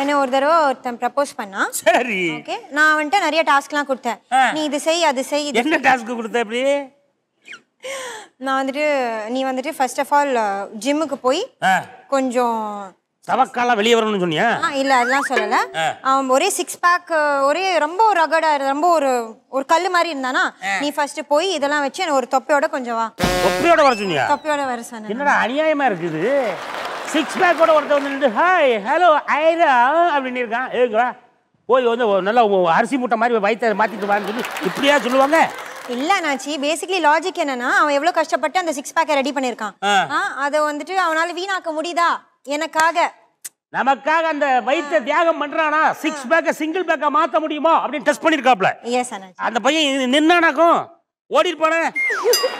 என்ன ஒரு தடவை ஒருத்தன் ப்ரப்போஸ் பண்ணான் சரி ஓகே நான் வந்துட்டு நிறைய டாஸ்க்லாம் கொடுத்தேன் ஆ. நீ இது செய் அது செய் இது என்ன டாஸ்க் கொடுத்த அப்படி நான் வந்துட்டு நீ வந்துட்டு ஃபர்ஸ்ட் ஆஃப் ஆல் ஜிம்முக்கு போய் ஆ, கொஞ்சம் தவக்காலாம் வெளியே வரணும்னு சொன்னியா ஆ, இல்ல அதெல்லாம் சொல்லல அவன் ஒரே சிக்ஸ் பேக் ஒரே ரொம்ப ஒரு ரகடா ரொம்ப ஒரு ஒரு கல்லு மாதிரி இருந்தானா நீ ஃபர்ஸ்ட் போய் இதெல்லாம் வச்சு எனக்கு ஒரு தொப்பையோட கொஞ்சம் வா தொப்பியோட வர சொன்னியா தொப்பையோட வர சொன்னேன் என்னடா அநியாயமா இருக்குது சிக்ஸ் பேக்கோட ஒருத்தன் வந்து நின்று ஹாய் ஹலோ ஐரா அப்படின்னு இருக்கான் ஏங்களா போய் வந்து ஒரு நல்ல ஒரு அரிசி மூட்டை மாதிரி வயிற்ற மாத்திட்டு வான்னு சொல்லி இப்படியா சொல்லுவாங்க இல்ல நாச்சி பேசிக்கலி லாஜிக் என்னன்னா அவன் எவ்வளவு கஷ்டப்பட்டு அந்த சிக்ஸ் பேக்கை ரெடி பண்ணிருக்கான் ஆ. அதை வந்துட்டு அவனால வீணாக்க முடியுதா எனக்காக நமக்காக அந்த வயிற்ற தியாகம் பண்றானா சிக்ஸ் பேக்கை சிங்கிள் பேக்கை மாத்த முடியுமா அப்படின்னு டெஸ்ட் பண்ணிருக்காப்ல எஸ் அண்ணாச்சி அந்த பையன் நின்னானாக்கும் ஓடிட்டு போனேன்